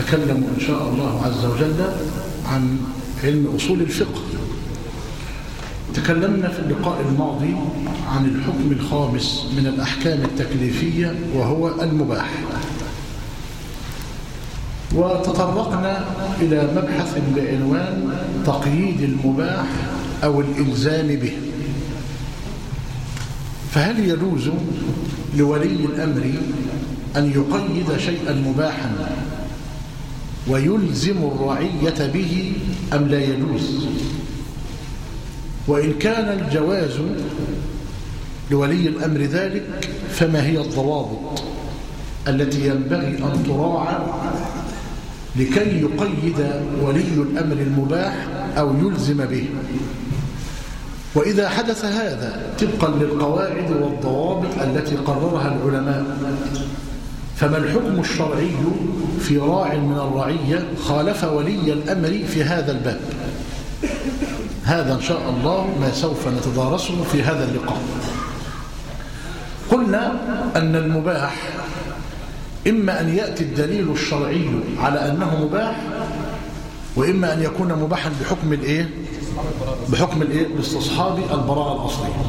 نتكلم إن شاء الله عز وجل عن علم أصول الفقه تكلمنا في اللقاء الماضي عن الحكم الخامس من الأحكام التكليفية وهو المباح وتطرقنا إلى مبحث بعنوان تقييد المباح أو الإلزام به فهل يجوز لولي الأمر أن يقيد شيئا مباحا ويلزم الرعية به أم لا يجوز وإن كان الجواز لولي الأمر ذلك فما هي الضوابط التي ينبغي أن تراعى لكي يقيد ولي الأمر المباح أو يلزم به وإذا حدث هذا طبقا للقواعد والضوابط التي قررها العلماء فما الحكم الشرعي في راع من الرعية خالف ولي الأمر في هذا الباب هذا إن شاء الله ما سوف نتدارسه في هذا اللقاء قلنا أن المباح إما أن يأتي الدليل الشرعي على أنه مباح وإما أن يكون مباحا بحكم الإيه؟ بحكم الإيه؟ باستصحاب البراءة الأصلية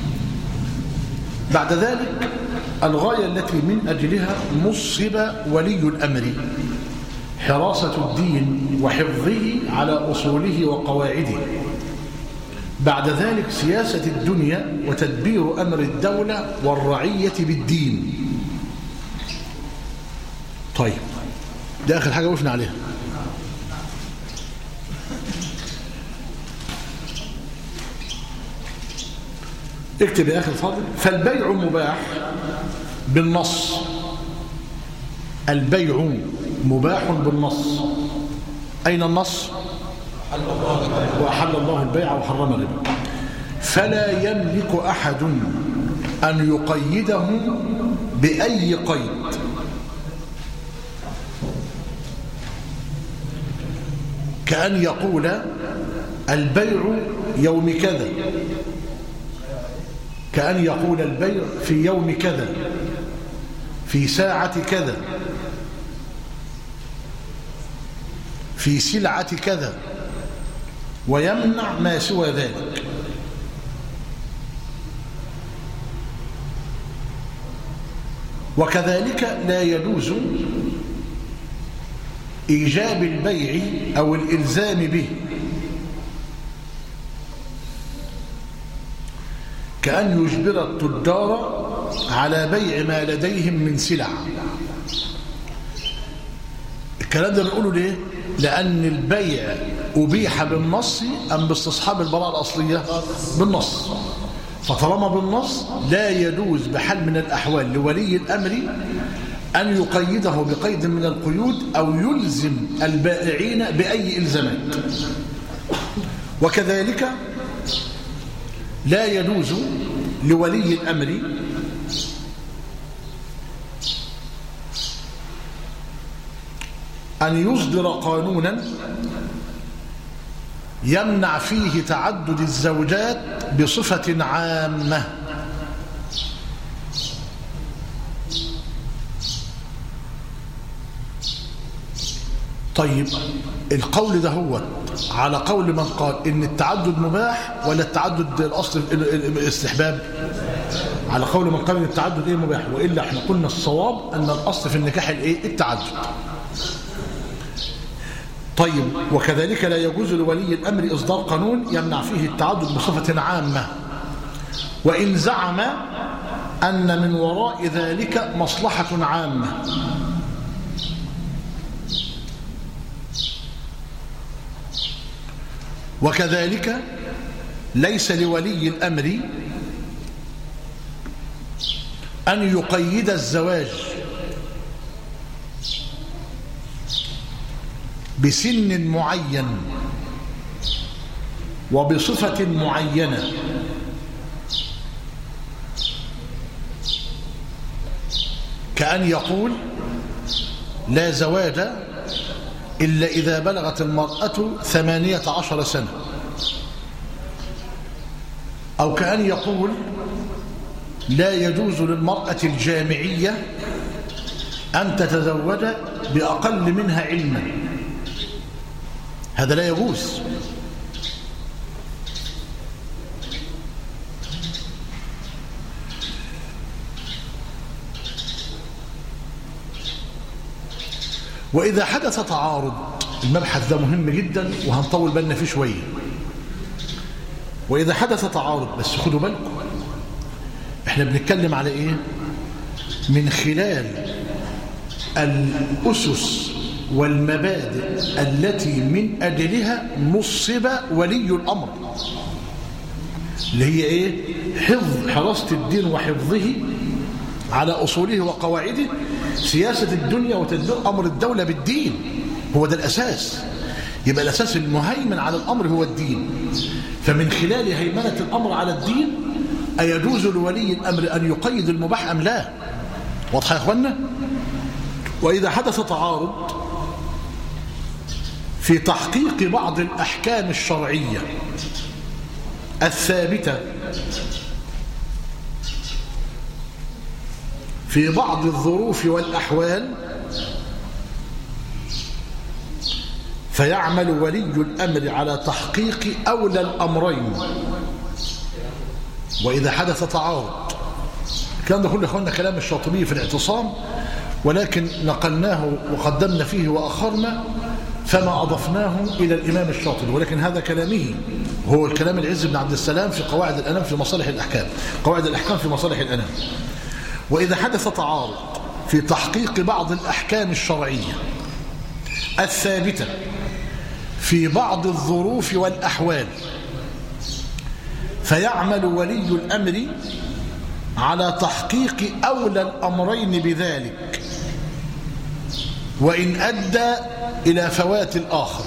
بعد ذلك الغاية التي من أجلها نصب ولي الأمر حراسة الدين وحفظه على أصوله وقواعده بعد ذلك سياسة الدنيا وتدبير أمر الدولة والرعية بالدين طيب ده آخر حاجة وقفنا عليها اكتب يا أخي الفاضل فالبيع مباح بالنص البيع مباح بالنص أين النص وأحل الله البيع وحرم الربا فلا يملك أحد أن يقيده بأي قيد كأن يقول البيع يوم كذا كأن يقول البيع في يوم كذا في ساعة كذا في سلعة كذا ويمنع ما سوى ذلك وكذلك لا يجوز إيجاب البيع أو الإلزام به كأن يجبر التجار على بيع ما لديهم من سلع الكلام ده بنقوله ليه لأن البيع أبيح بالنص أم باستصحاب البراءة الأصلية بالنص فطالما بالنص لا يجوز بحال من الأحوال لولي الأمر أن يقيده بقيد من القيود أو يلزم البائعين بأي إلزامات وكذلك لا يجوز لولي الأمر أن يصدر قانونا يمنع فيه تعدد الزوجات بصفة عامة طيب القول ده هو على قول من قال ان التعدد مباح ولا التعدد الاصل الاستحباب على قول من قال ان التعدد ايه مباح والا احنا قلنا الصواب ان الاصل في النكاح الايه التعدد طيب وكذلك لا يجوز لولي الامر اصدار قانون يمنع فيه التعدد بصفه عامه وان زعم ان من وراء ذلك مصلحه عامه وكذلك ليس لولي الأمر أن يقيد الزواج بسن معين وبصفة معينة كأن يقول لا زواج إلا إذا بلغت المرأة ثمانية عشر سنة أو كأن يقول لا يجوز للمرأة الجامعية أن تتزوج بأقل منها علما هذا لا يجوز وإذا حدث تعارض المبحث ده مهم جدا وهنطول بالنا فيه شوية وإذا حدث تعارض بس خدوا بالكم احنا بنتكلم على ايه من خلال الأسس والمبادئ التي من أجلها نصب ولي الأمر اللي هي ايه حفظ حراسة الدين وحفظه على أصوله وقواعده سياسة الدنيا وتدبير أمر الدولة بالدين هو ده الأساس يبقى الأساس المهيمن على الأمر هو الدين فمن خلال هيمنة الأمر على الدين أيجوز لولي الأمر أن يقيد المباح أم لا واضح يا أخوانا وإذا حدث تعارض في تحقيق بعض الأحكام الشرعية الثابتة في بعض الظروف والأحوال فيعمل ولي الأمر على تحقيق أولى الأمرين وإذا حدث تعارض الكلام ده كله اخواننا كلام الشاطبي في الاعتصام ولكن نقلناه وقدمنا فيه وأخرنا فما أضفناه إلى الإمام الشاطبي ولكن هذا كلامه هو الكلام العز بن عبد السلام في قواعد الأنام في مصالح الأحكام قواعد الأحكام في مصالح الأنام وإذا حدث تعارض في تحقيق بعض الأحكام الشرعية الثابتة في بعض الظروف والأحوال فيعمل ولي الأمر على تحقيق أولى الأمرين بذلك وإن أدى إلى فوات الآخر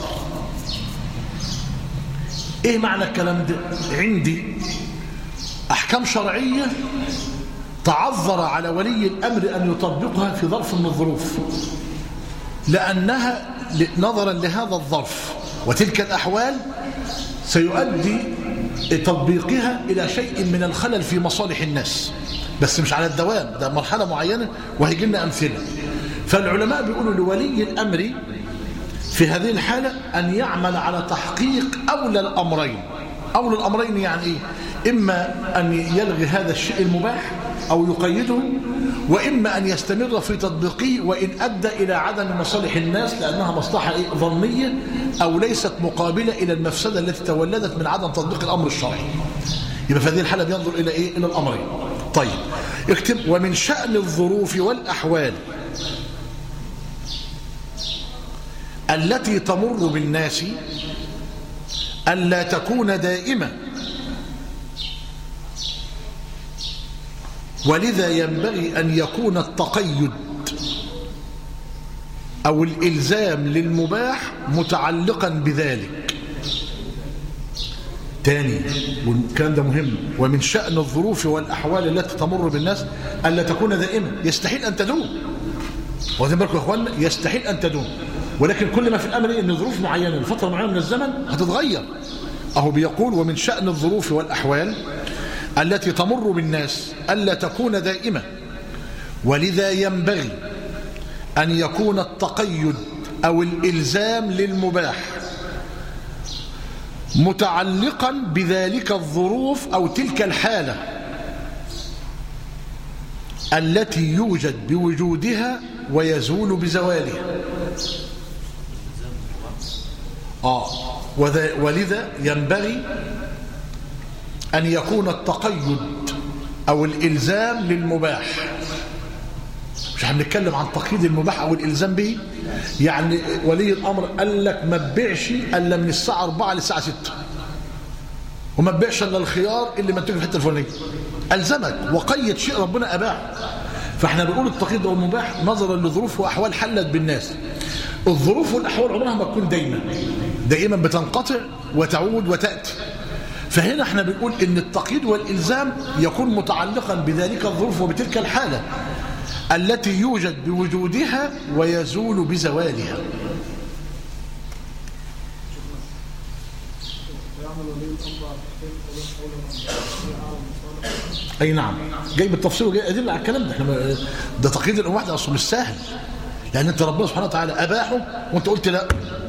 إيه معنى الكلام ده عندي أحكام شرعية تعذر على ولي الأمر أن يطبقها في ظرف من الظروف لأنها نظرا لهذا الظرف وتلك الأحوال سيؤدي تطبيقها إلى شيء من الخلل في مصالح الناس بس مش على الدوام ده مرحلة معينة وهيجي لنا أمثلة فالعلماء بيقولوا لولي الأمر في هذه الحالة أن يعمل على تحقيق أولى الأمرين أولى الأمرين يعني إيه إما أن يلغي هذا الشيء المباح أو يقيده وإما أن يستمر في تطبيقه وإن أدى إلى عدم مصالح الناس لأنها مصلحة إيه؟ ظنية أو ليست مقابلة إلى المفسدة التي تولدت من عدم تطبيق الأمر الشرعي يبقى في هذه الحالة بينظر إلى إيه؟ إلى الأمرين طيب اكتب ومن شأن الظروف والأحوال التي تمر بالناس ألا تكون دائمة ولذا ينبغي أن يكون التقيد أو الإلزام للمباح متعلقا بذلك تاني والكلام ده مهم ومن شأن الظروف والأحوال التي تمر بالناس ألا تكون دائمة يستحيل أن تدوم واخدين بالكم يا اخوانا يستحيل أن تدوم ولكن كل ما في الأمر إيه؟ ان ظروف معينة لفترة معينة من الزمن هتتغير أهو بيقول ومن شأن الظروف والأحوال التي تمر بالناس ألا تكون دائمة ولذا ينبغي أن يكون التقيد أو الإلزام للمباح متعلقا بذلك الظروف أو تلك الحالة التي يوجد بوجودها ويزول بزوالها آه ولذا ينبغي أن يكون التقيد أو الإلزام للمباح مش هنتكلم عن تقييد المباح أو الإلزام به يعني ولي الأمر قال لك ما تبيعش إلا من الساعة 4 للساعة 6 وما تبيعش إلا الخيار اللي منتج في الحتة الفلانية ألزمك وقيد شيء ربنا أباعه فاحنا بنقول التقييد والمباح نظرا لظروف وأحوال حلت بالناس الظروف والأحوال عمرها ما تكون دايما دائما بتنقطع وتعود وتأتي فهنا احنا بنقول ان التقييد والإلزام يكون متعلقا بذلك الظروف وبتلك الحالة التي يوجد بوجودها ويزول بزوالها اي نعم جاي بالتفصيل وجاي ادله على الكلام ده احنا ما- ده تقييد الامه واحده اصله مش سهل لان انت ربنا سبحانه وتعالى اباحه وانت قلت لا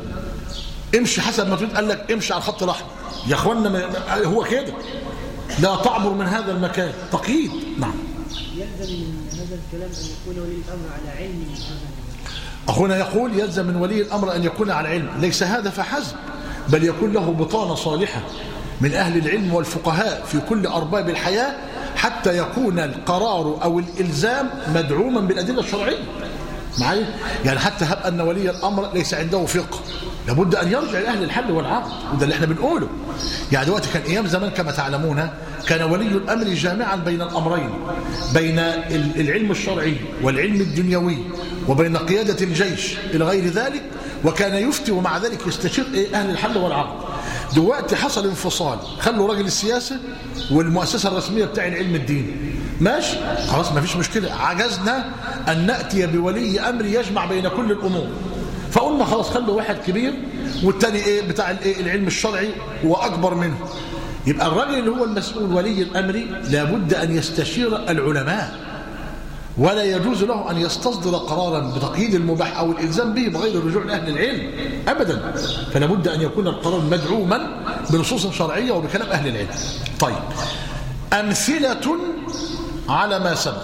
امشي حسب ما تريد قال لك امشي على الخط الاحمر يا اخوانا ما- ما- هو كده لا تعبر من هذا المكان تقييد نعم يلزم من هذا الكلام أن يكون ولي الأمر على علم من هذا الكلام. أخونا يقول يلزم من ولي الأمر أن يكون على علم ليس هذا فحسب بل يكون له بطانة صالحة من أهل العلم والفقهاء في كل أرباب الحياة حتى يكون القرار أو الإلزام مدعوما بالأدلة الشرعية معايا يعني حتى هب أن ولي الأمر ليس عنده فقه لابد أن يرجع لأهل الحل والعقد وده اللي احنا بنقوله يعني دلوقتي كان أيام زمان كما تعلمون كان ولي الأمر جامعا بين الأمرين بين ال- العلم الشرعي والعلم الدنيوي وبين قيادة الجيش إلى غير ذلك وكان يفتي ومع ذلك يستشير إيه أهل الحل والعقد دلوقتي حصل انفصال خلوا راجل السياسة والمؤسسة الرسمية بتاع العلم الديني ماشي خلاص ما فيش مشكلة عجزنا أن نأتي بولي أمر يجمع بين كل الأمور فقلنا خلاص خلوا واحد كبير والتاني ايه بتاع الايه العلم الشرعي واكبر منه يبقى الراجل اللي هو المسؤول ولي الامر لابد ان يستشير العلماء ولا يجوز له ان يستصدر قرارا بتقييد المباح او الالزام به بغير الرجوع لاهل العلم ابدا فلا بد ان يكون القرار مدعوما بنصوص شرعيه وبكلام اهل العلم طيب امثله على ما سبق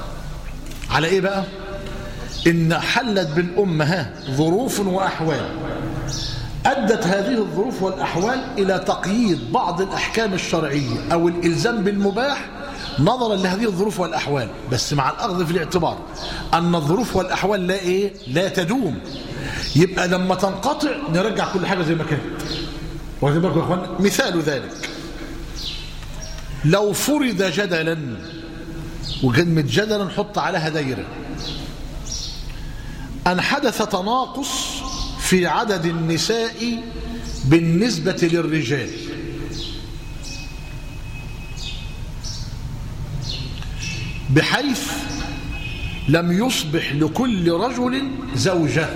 على ايه بقى إن حلت بالأمة ها ظروف وأحوال أدت هذه الظروف والأحوال إلى تقييد بعض الأحكام الشرعية أو الإلزام بالمباح نظرا لهذه الظروف والأحوال بس مع الأخذ في الاعتبار أن الظروف والأحوال لا إيه لا تدوم يبقى لما تنقطع نرجع كل حاجة زي ما كانت واخدين بالكم يا اخوان مثال ذلك لو فرض جدلا وكلمة جدلا نحط عليها دايره أن حدث تناقص في عدد النساء بالنسبة للرجال بحيث لم يصبح لكل رجل زوجة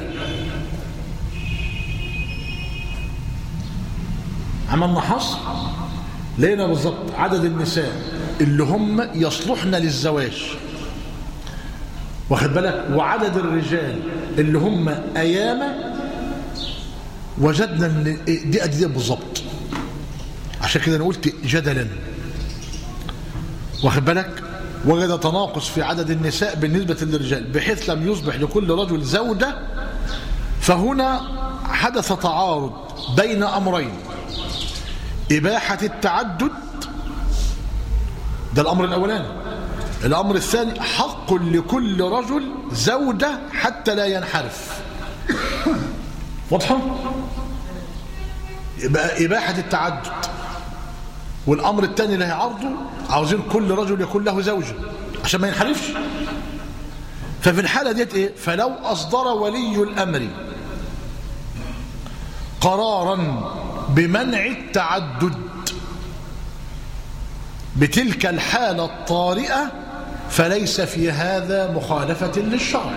عملنا حصر لقينا بالظبط عدد النساء اللي هم يصلحن للزواج واخد بالك وعدد الرجال اللي هم ايامه وجدنا ان دي قد دي بالظبط عشان كده انا قلت جدلا واخد بالك وجد تناقص في عدد النساء بالنسبة للرجال بحيث لم يصبح لكل رجل زوجة فهنا حدث تعارض بين أمرين إباحة التعدد ده الأمر الأولاني الأمر الثاني حق لكل رجل زوجة حتى لا ينحرف واضحة؟ يبقى إباحة التعدد والأمر الثاني اللي هيعرضه عاوزين كل رجل يكون له زوجة عشان ما ينحرفش ففي الحالة ديت إيه؟ فلو أصدر ولي الأمر قرارا بمنع التعدد بتلك الحالة الطارئة فليس في هذا مخالفة للشرع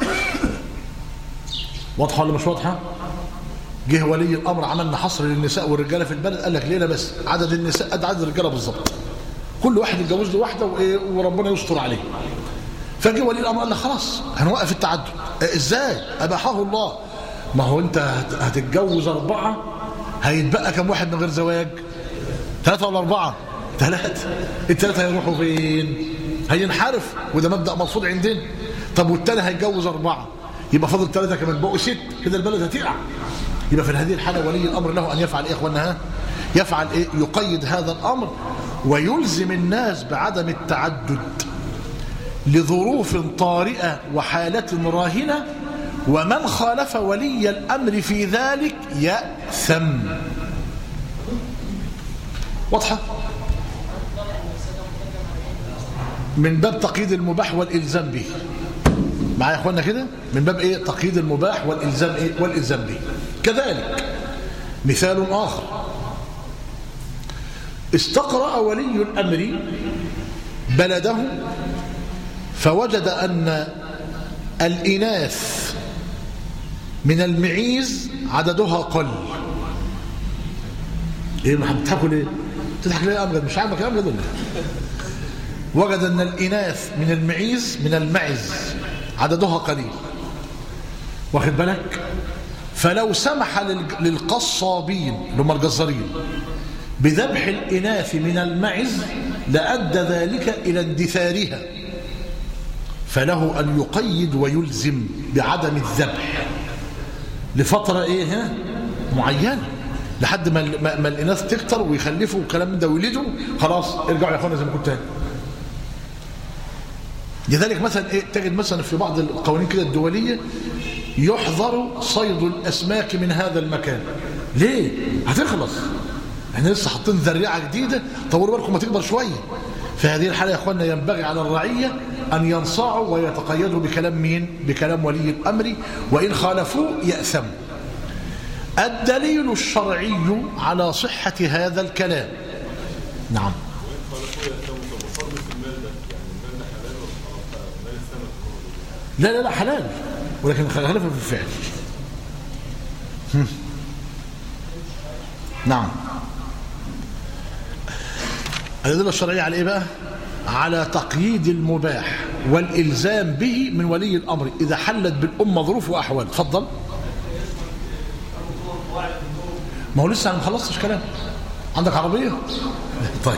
واضحة ولا مش واضحة جه ولي الأمر عملنا حصر للنساء والرجالة في البلد قال لك ليه بس عدد النساء قد عدد الرجالة بالظبط كل واحد يتجوز له واحدة وإيه وربنا يستر عليه فجه ولي الأمر قال لك خلاص هنوقف التعدد إيه ازاي أباحه الله ما هو انت هتتجوز أربعة هيتبقى كم واحد من غير زواج ثلاثة ولا أربعة ثلاثة الثلاثة هيروحوا فين هينحرف وده مبدأ مرفوض عندنا طب والتاني هيتجوز أربعة يبقى فاضل ثلاثة كمان بقوا ست كده البلد هتقع يبقى في هذه الحالة ولي الأمر له أن يفعل إيه إخواننا يفعل إيه يقيد هذا الأمر ويلزم الناس بعدم التعدد لظروف طارئة وحالة راهنة ومن خالف ولي الأمر في ذلك يأثم واضحة من باب تقييد المباح والإلزام به معايا يا اخوانا كده من باب ايه تقييد المباح والإلزام ايه والإلزام به كذلك مثال آخر استقرأ ولي الأمر بلده فوجد أن الإناث من المعيز عددها قل ايه ما بتضحكوا ليه تضحك ليه يا امجد مش عاجبك يا امجد ولا إيه؟ وجد ان الاناث من المعيز من المعز عددها قليل واخد بالك فلو سمح للج- للقصابين اللي هم الجزارين بذبح الإناث من المعز لأدى ذلك إلى اندثارها فله أن يقيد ويلزم بعدم الذبح لفترة إيه ها؟ معينة لحد ما, ال- ما, ما الإناث تكتر ويخلفوا والكلام من ده ويولدوا خلاص ارجعوا يا أخوانا زي ما كنت تاني لذلك مثلا إيه تجد مثلا في بعض القوانين كده الدولية يحظر صيد الأسماك من هذا المكان ليه؟ هتخلص احنا لسه حاطين ذريعة جديدة طوروا بالكم ما تكبر شوية في هذه الحالة يا اخوانا ينبغي على الرعية أن ينصاعوا ويتقيدوا بكلام مين؟ بكلام ولي الأمر وإن خالفوه يأثموا الدليل الشرعي على صحة هذا الكلام نعم لا لا لا حلال ولكن خلافه في الفعل هم. نعم الأدلة الشرعية على إيه بقى؟ على تقييد المباح والإلزام به من ولي الأمر إذا حلت بالأمة ظروف وأحوال تفضل ما هو لسه أنا ما خلصتش كلام عندك عربية؟ طيب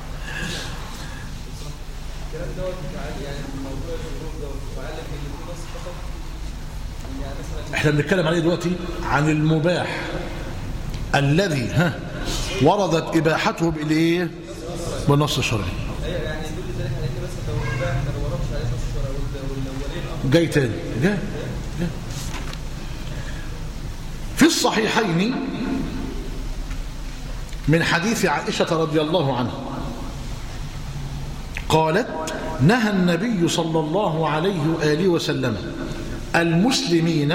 احنا بنتكلم عليه دلوقتي عن المباح الذي ها وردت اباحته بالايه بالنص الشرعي جاي تاني جاي جاي في الصحيحين من حديث عائشة رضي الله عنها قالت نهى النبي صلى الله عليه وآله وسلم المسلمين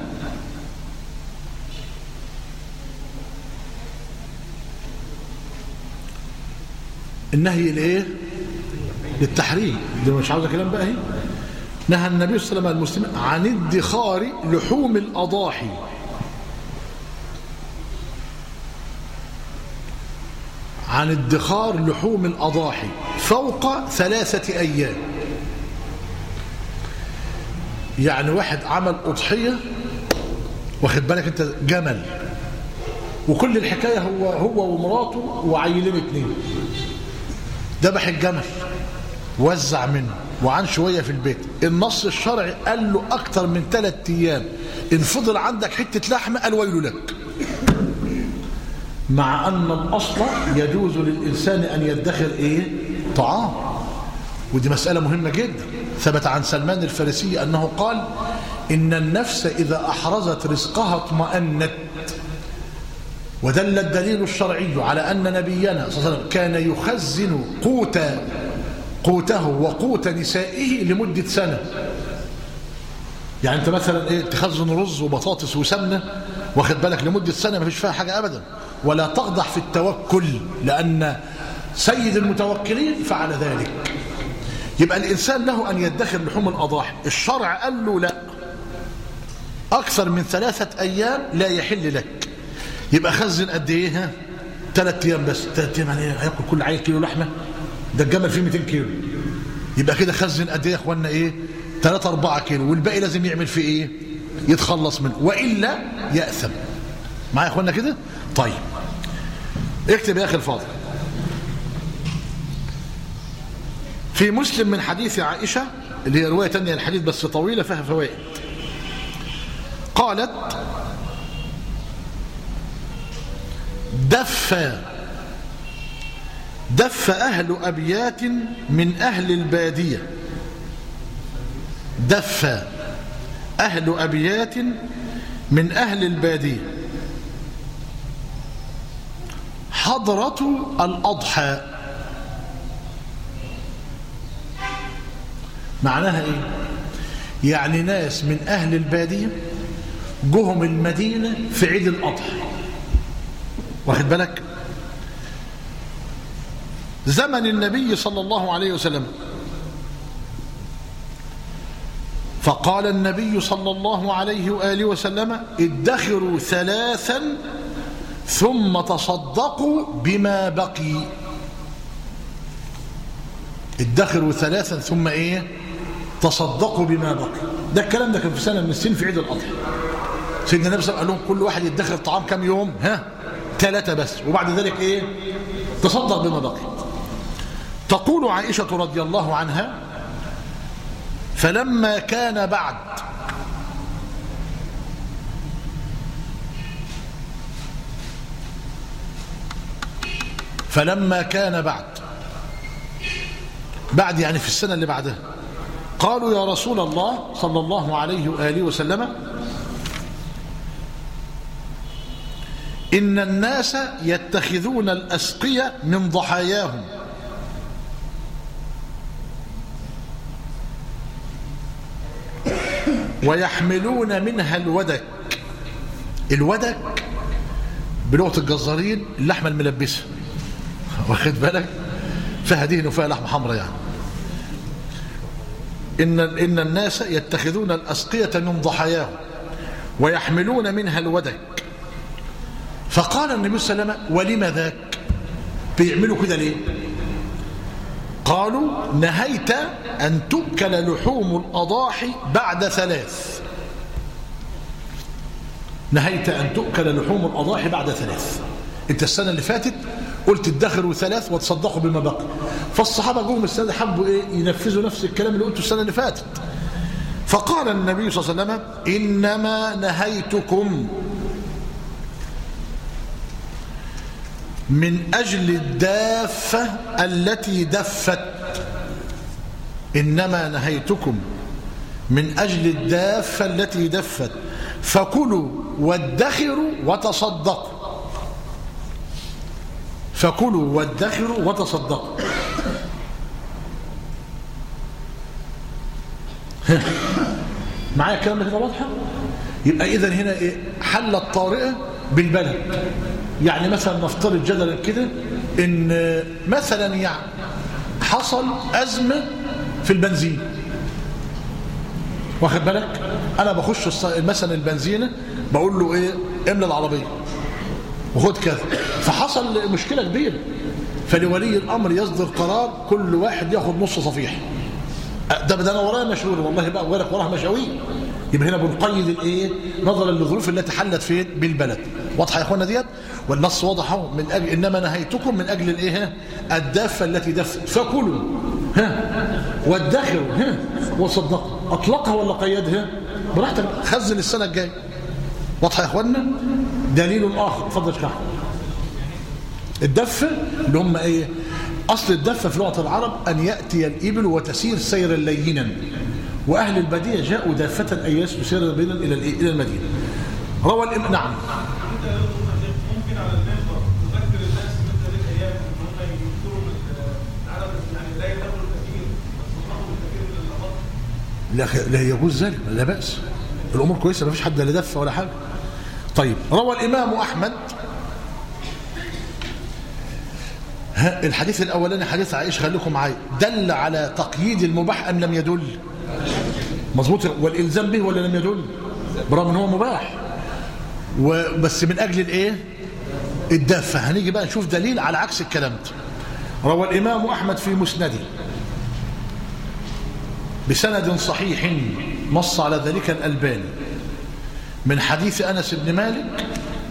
النهي الايه للتحريم دي مش عاوزه كلام بقى اهي نهى النبي صلى الله عليه وسلم المسلمين عن ادخار لحوم الاضاحي عن ادخار لحوم الاضاحي فوق ثلاثه ايام يعني واحد عمل اضحيه واخد بالك انت جمل وكل الحكايه هو هو ومراته وعيلين اتنين ذبح الجمل وزع منه وعن شوية في البيت النص الشرعي قال له أكتر من ثلاثة أيام إن فضل عندك حتة لحمة قال ويل لك مع أن الأصل يجوز للإنسان أن يدخر إيه طعام ودي مسألة مهمة جدا ثبت عن سلمان الفارسي أنه قال إن النفس إذا أحرزت رزقها اطمأنت ودل الدليل الشرعي على أن نبينا صلى الله عليه وسلم كان يخزن قوت قوته وقوت نسائه لمدة سنة يعني انت مثلا ايه تخزن رز وبطاطس وسمنه واخد بالك لمده سنه ما فيش فيها حاجه ابدا ولا تقدح في التوكل لان سيد المتوكلين فعل ذلك يبقى الانسان له ان يدخر لحوم الاضاحي الشرع قال له لا اكثر من ثلاثه ايام لا يحل لك يبقى خزن قد ايه ها ثلاث ايام بس ثلاث ايام يعني هياكل كل عيل كيلو لحمه ده الجمل فيه 200 كيلو يبقى كده خزن قد ايه يا اخوانا ايه 3 4 كيلو والباقي لازم يعمل فيه ايه يتخلص منه والا ياثم معايا يا اخوانا كده طيب اكتب يا اخي الفاضل في مسلم من حديث عائشه اللي هي روايه ثانيه الحديث بس طويله فيها فوائد قالت دف دف أهل أبيات من أهل البادية دف أهل أبيات من أهل البادية حضرة الأضحى معناها إيه يعني ناس من أهل البادية جهم المدينة في عيد الأضحى واخد بالك زمن النبي صلى الله عليه وسلم فقال النبي صلى الله عليه وآله وسلم ادخروا ثلاثا ثم تصدقوا بما بقي ادخروا ثلاثا ثم ايه تصدقوا بما بقي ده الكلام ده كان في سنه من السنين في عيد الاضحى سيدنا النبي صلى الله عليه وسلم قال لهم كل واحد يدخر طعام كم يوم ها ثلاثه بس وبعد ذلك ايه تصدق بما بقي تقول عائشه رضي الله عنها فلما كان بعد فلما كان بعد بعد يعني في السنة اللي بعدها قالوا يا رسول الله صلى الله عليه وآله وسلم إن الناس يتخذون الأسقية من ضحاياهم ويحملون منها الودك الودك بلغة الجزارين اللحمة الملبسة واخد بالك فيها دهن وفيها لحمة حمراء يعني إن, إن الناس يتخذون الأسقية من ضحاياهم ويحملون منها الودك فقال النبي صلى الله عليه وسلم ولم ذاك بيعملوا كده ليه قالوا نهيت أن تؤكل لحوم الأضاحي بعد ثلاث نهيت أن تؤكل لحوم الأضاحي بعد ثلاث انت السنة اللي فاتت قلت ادخروا ثلاث وتصدقوا بما بقي فالصحابة جم السنة حبوا ايه ينفذوا نفس الكلام اللي قلته السنة اللي فاتت فقال النبي صلى الله عليه وسلم إنما نهيتكم من أجل الدافة التي دفت إنما نهيتكم من أجل الدافة التي دفت فكلوا وادخروا وتصدقوا فكلوا وادخروا وتصدقوا معايا الكلام ده كده واضحه يبقى اذا هنا ايه حل الطارئه بالبلد يعني مثلا نفترض جدلا كده ان مثلا يعني حصل ازمه في البنزين واخد بالك انا بخش مثلا البنزينه بقول له ايه املى العربيه وخد كذا فحصل مشكله كبيره فلولي الامر يصدر قرار كل واحد ياخد نص صفيح ده ده انا ورايا مشهور والله بقى غيرك وراها مشاوير يبقى هنا بنقيد الايه نظرا للظروف التي حلت فين بالبلد واضحه يا اخوانا ديت والنص واضح اهو من اجل انما نهيتكم من اجل الايه الدافه التي دفت فكلوا ها وادخروا ها وصدقوا اطلقها ولا قيدها براحتك خزن السنه الجايه واضحه يا اخوانا دليل اخر اتفضل يا الدفه اللي هم ايه اصل الدفه في لغه العرب ان ياتي الابل وتسير سيرا لينا واهل الباديه جاءوا دافه اي يسيروا سيرا لينا الى الى المدينه روى الإمام نعم ممكن على المنبر تذكر الناس مثل الايام ان هم يذكروا العدد يعني لا يتقوا الكثير بس يصحوا الكثير للغط لا لا يجوز ذلك لا باس الامور كويسه ما فيش حد لا دفه ولا حاجه طيب روى الامام احمد ها الحديث الاولاني حديث عائشه خليكم معايا دل على تقييد المباح ام لم يدل مظبوط والالزام به ولا لم يدل برغم ان هو مباح وبس من اجل الايه الدافه هنيجي بقى نشوف دليل على عكس الكلام ده روى الامام احمد في مسنده بسند صحيح نص على ذلك الالباني من حديث انس بن مالك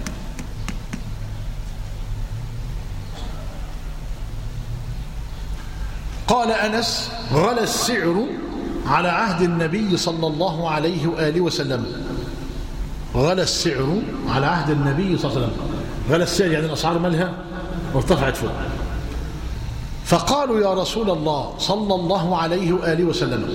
قال انس غلى السعر على عهد النبي صلى الله عليه واله وسلم غلى السعر على عهد النبي صلى الله عليه وسلم غلى السعر يعني الاسعار مالها وارتفعت فوق فقالوا يا رسول الله صلى الله عليه واله وسلم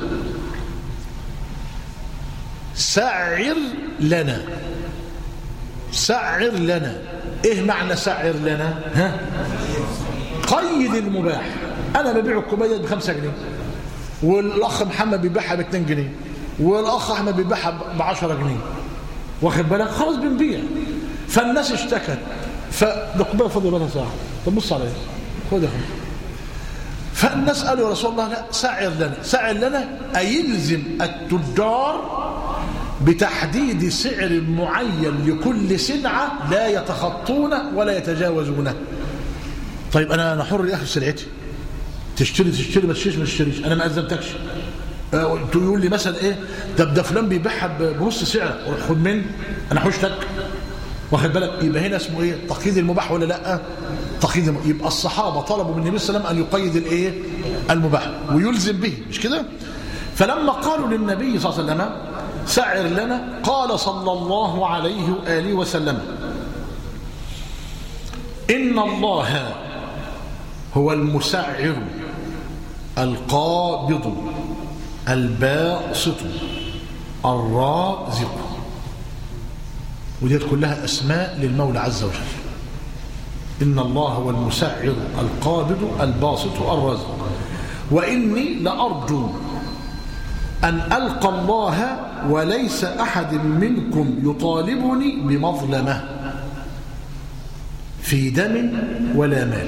سعر لنا سعر لنا ايه معنى سعر لنا ها قيد المباح انا ببيع الكوبايه بخمسة جنيه والاخ محمد بيبيعها ب 2 جنيه والاخ احمد بيبيعها ب 10 جنيه واخد بالك خلاص بنبيع فالناس اشتكت فالكوبايه فاضيه بقى ساعه طب بص عليا خد يا اخويا فالناس قالوا يا رسول الله لا سعر لنا سعر لنا أيلزم التجار بتحديد سعر معين لكل سلعة لا يتخطون ولا يتجاوزونه طيب أنا أنا حر يا أخي في سلعتي تشتري تشتري ما تشتريش ما تشتريش أنا ما ألزمتكش آه، تقول لي مثلا إيه ده ده فلان بيبيعها ب- بنص سعر روح خد مني أنا حوشتك واخد بالك يبقى هنا اسمه ايه تقييد المباح ولا لا تقييد الم... يبقى الصحابه طلبوا من النبي صلى الله عليه وسلم ان يقيد الايه المباح ويلزم به مش كده فلما قالوا للنبي صلى الله عليه وسلم سعر لنا قال صلى الله عليه واله وسلم ان الله هو المسعر القابض الباسط الرازق وديت كلها أسماء للمولى عز وجل إن الله هو المسعر القابض الباسط الرازق وإني لأرجو أن ألقى الله وليس أحد منكم يطالبني بمظلمة في دم ولا مال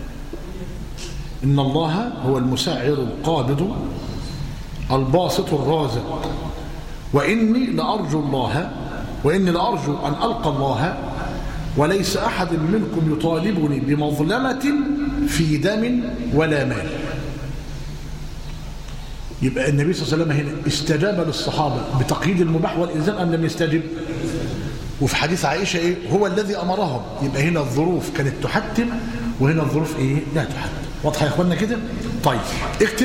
إن الله هو المسعر القابض الباسط الرازق وإني لأرجو الله وإني لأرجو أن ألقى الله وليس أحد منكم يطالبني بمظلمة في دم ولا مال يبقى النبي صلى الله عليه وسلم هنا استجاب للصحابة بتقييد المباح والإلزام أم لم يستجب وفي حديث عائشة إيه هو الذي أمرهم يبقى هنا الظروف كانت تحتم وهنا الظروف إيه لا تحتم واضحة يا إخواننا كده طيب اكتب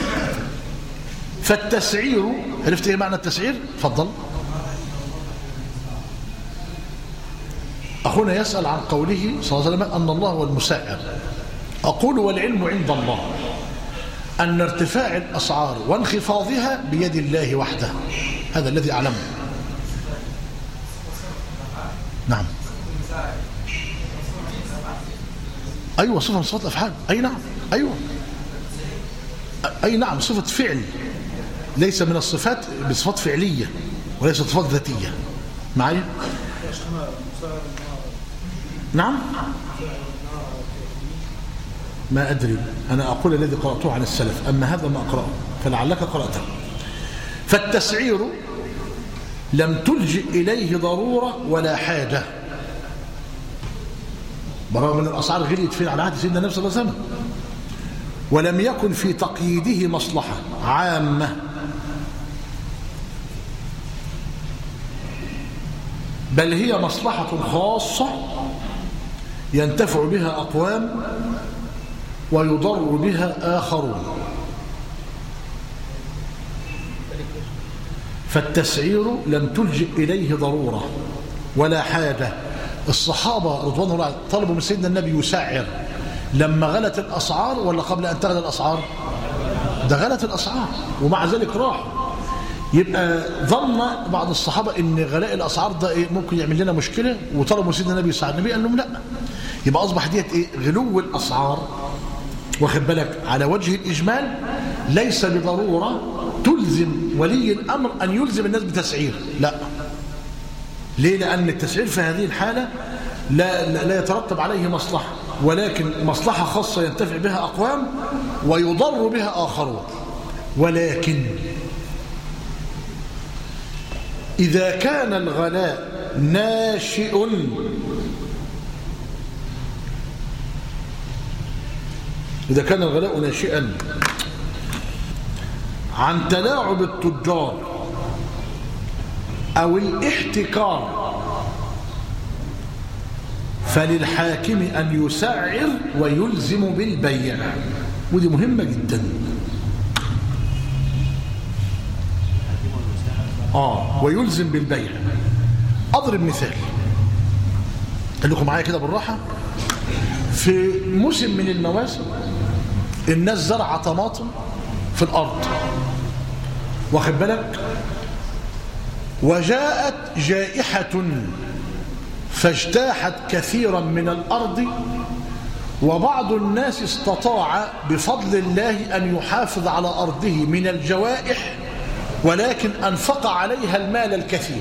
فالتسعير عرفت إيه معنى التسعير اتفضل أخونا يسأل عن قوله صلى الله عليه وسلم أن الله هو المسعر أقول والعلم عند الله أن ارتفاع الأسعار وانخفاضها بيد الله وحده هذا الذي أعلمه نعم أيوة صفة من صفات الأفعال أي نعم أيوة أي نعم صفة فعل ليس من الصفات بصفات فعلية وليس صفات ذاتية معي نعم ما أدري أنا أقول الذي قرأته عن السلف أما هذا ما أقرأه فلعلك قرأته فالتسعير لم تلجئ إليه ضرورة ولا حاجة برغم أن الأسعار غليت فين على عهد سيدنا النبي صلى الله عليه وسلم ولم يكن في تقييده مصلحة عامة بل هي مصلحة خاصة ينتفع بها أقوام ويضر بها آخرون فالتسعير لم تلجئ إليه ضرورة ولا حاجة الصحابة رضوان الله عليهم طلبوا من سيدنا النبي يسعر لما غلت الأسعار ولا قبل أن تغلى الأسعار ده غلت الأسعار ومع ذلك راحوا يبقى ظن بعض الصحابة ان غلاء الأسعار ده إيه ممكن يعمل لنا مشكلة وطلبوا سيدنا النبي يسعر النبي قال لهم لا يبقى أصبح ديت إيه غلو الأسعار واخد بالك على وجه الإجمال ليس بضرورة تلزم ولي الأمر أن يلزم الناس بتسعير لا ليه لأن التسعير في هذه الحالة لا, لا, لا يترتب عليه مصلحة ولكن مصلحة خاصة ينتفع بها أقوام ويضر بها آخرون ولكن إذا كان الغلاء ناشئ إذا كان الغلاء ناشئا عن تلاعب التجار أو الاحتكار فللحاكم أن يسعر ويلزم بالبيع ودي مهمة جدا آه ويلزم بالبيع أضرب مثال خليكم معايا كده بالراحة في موسم من المواسم الناس زرع طماطم في الأرض واخد بالك وجاءت جائحة فاجتاحت كثيرا من الأرض وبعض الناس استطاع بفضل الله أن يحافظ على أرضه من الجوائح ولكن أنفق عليها المال الكثير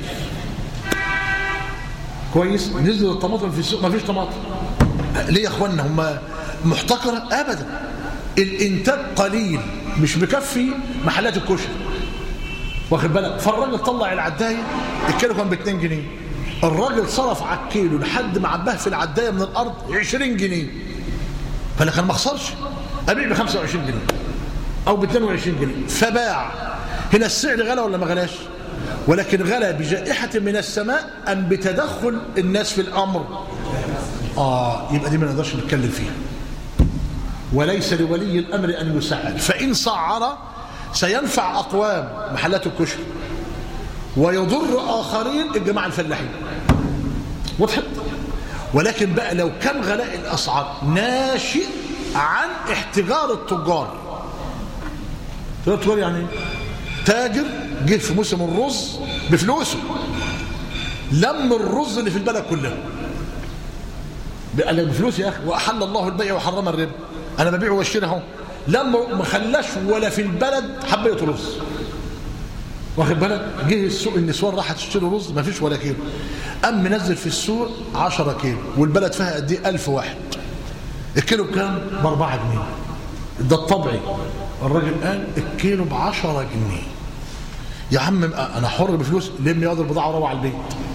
كويس نزل الطماطم في السوق ما فيش طماطم ليه يا اخوانا هم محتكرة ابدا الانتاج قليل مش مكفي محلات الكشري واخد بالك فالراجل طلع العدايه الكيلو كان ب 2 جنيه الراجل صرف على الكيلو لحد ما عباه في العدايه من الارض 20 جنيه فانا كان ما اخسرش ابيع ب 25 جنيه او ب 22 جنيه فباع هنا السعر غلى ولا ما غلاش ولكن غلى بجائحه من السماء ام بتدخل الناس في الامر اه يبقى دي ما نقدرش نتكلم فيها وليس لولي الامر ان يسعر فان سعر سينفع اقوام محلات الكشري ويضر اخرين الجماعه الفلاحين وضحت ولكن بقى لو كان غلاء الاسعار ناشئ عن احتجار التجار التجار يعني ايه؟ تاجر جه في موسم الرز بفلوسه لم الرز اللي في البلد كلها قال لك بفلوس يا اخي واحل الله البيع وحرم الربا انا ببيع واشتري اهو لما ما خلاش ولا في البلد حبيه رز واخد بالك جه السوق النسوان راحت تشتري رز ما فيش ولا كيلو قام منزل في السوق 10 كيلو والبلد فيها قد ايه 1000 واحد الكيلو بكام ب 4 جنيه ده الطبيعي الراجل قال الكيلو ب 10 جنيه يا عم انا حر بفلوس لم ياخد البضاعه وروح على البيت